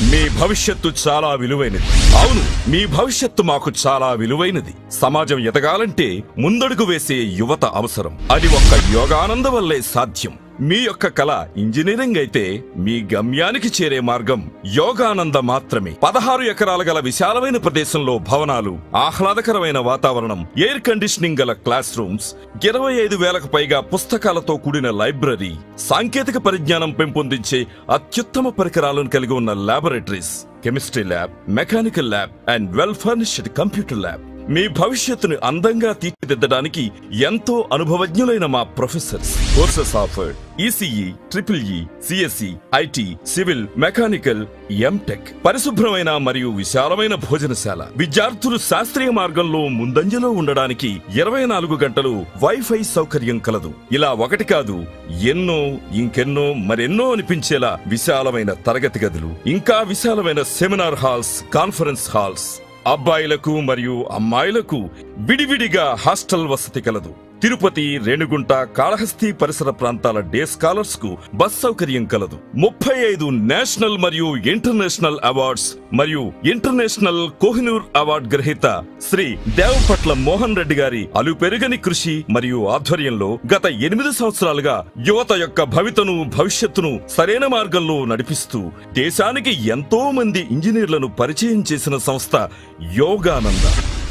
మీ భవిష్యత్తు చాలా విలువైనది అవును మీ భవిష్యత్తు మాకు చాలా విలువైనది సమాజం ఎదగాలంటే ముందడుగు వేసే యువత అవసరం అది ఒక్క యోగానంద వల్లే సాధ్యం మీ యొక్క కళ ఇంజనీరింగ్ అయితే మీ గమ్యానికి చేరే మార్గం యోగానంద మాత్రమే పదహారు ఎకరాల గల విశాలమైన ప్రదేశంలో భవనాలు ఆహ్లాదకరమైన వాతావరణం ఎయిర్ కండిషనింగ్ గల క్లాస్ రూమ్స్ ఇరవై ఐదు వేలకు పైగా పుస్తకాలతో కూడిన లైబ్రరీ సాంకేతిక పరిజ్ఞానం పెంపొందించే అత్యుత్తమ పరికరాలను కలిగి ఉన్న laboratories chemistry lab mechanical lab and well furnished computer lab మీ భవిష్యత్తును అందంగా తీర్చిదిద్దడానికి ఎంతో అనుభవజ్ఞులైన మా professors courses offered ECE triple E CSE IT civil mechanical MTech పరిశుభ్రమైన మరియు విశాలమైన భోజనశాల విద్యార్థులు శాస్త్రీయ మార్గంలో ముందంజలో ఉండడానికి ఇరవై నాలుగు గంటలు వైఫై సౌకర్యం కలదు ఇలా ఒకటి కాదు ఎన్నో ఇంకెన్నో మరెన్నో అనిపించేలా విశాలమైన తరగతి గదులు ఇంకా విశాలమైన సెమినార్ హాల్స్ కాన్ఫరెన్స్ హాల్స్ అబ్బాయిలకు మరియు అమ్మాయిలకు విడివిడిగా హాస్టల్ వసతి కలదు తిరుపతి రేణుగుంట కాళహస్తి పరిసర ప్రాంతాల డే స్కాలర్స్ కు బస్ సౌకర్యం కలదు ముప్పై ఐదు నేషనల్ మరియు ఇంటర్నేషనల్ అవార్డ్స్ మరియు ఇంటర్నేషనల్ కోహినూర్ అవార్డ్ గ్రహీత శ్రీ దేవపట్ల మోహన్ రెడ్డి గారి అలుపెరుగని కృషి మరియు ఆధ్వర్యంలో గత ఎనిమిది సంవత్సరాలుగా యువత యొక్క భవితను భవిష్యత్తును సరైన మార్గంలో నడిపిస్తూ దేశానికి ఎంతో మంది ఇంజనీర్లను పరిచయం చేసిన సంస్థ యోగానంద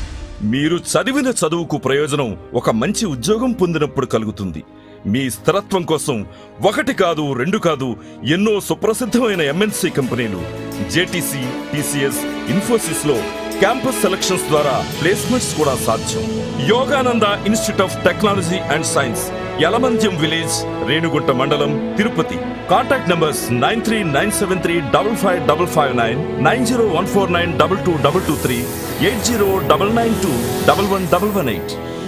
మీరు చదివిన చదువుకు ప్రయోజనం ఒక మంచి ఉద్యోగం పొందినప్పుడు కలుగుతుంది మీ స్థిరత్వం కోసం ఒకటి కాదు రెండు కాదు ఎన్నో సుప్రసిద్ధమైన ఎంఎన్సి కంపెనీలు జేటీసీ టీసీఎస్ ఇన్ఫోసిస్ లో క్యాంపస్ సెలక్షన్స్ ద్వారా ప్లేస్మెంట్స్ కూడా సాధ్యం Yogananda institute of technology and science Yalamanthyam village Renigunta మండలం Tirupati contact numbers nine three nine seven three double five double five nine nine zero one four nine double two double two three eight zero double nine two double one double one eight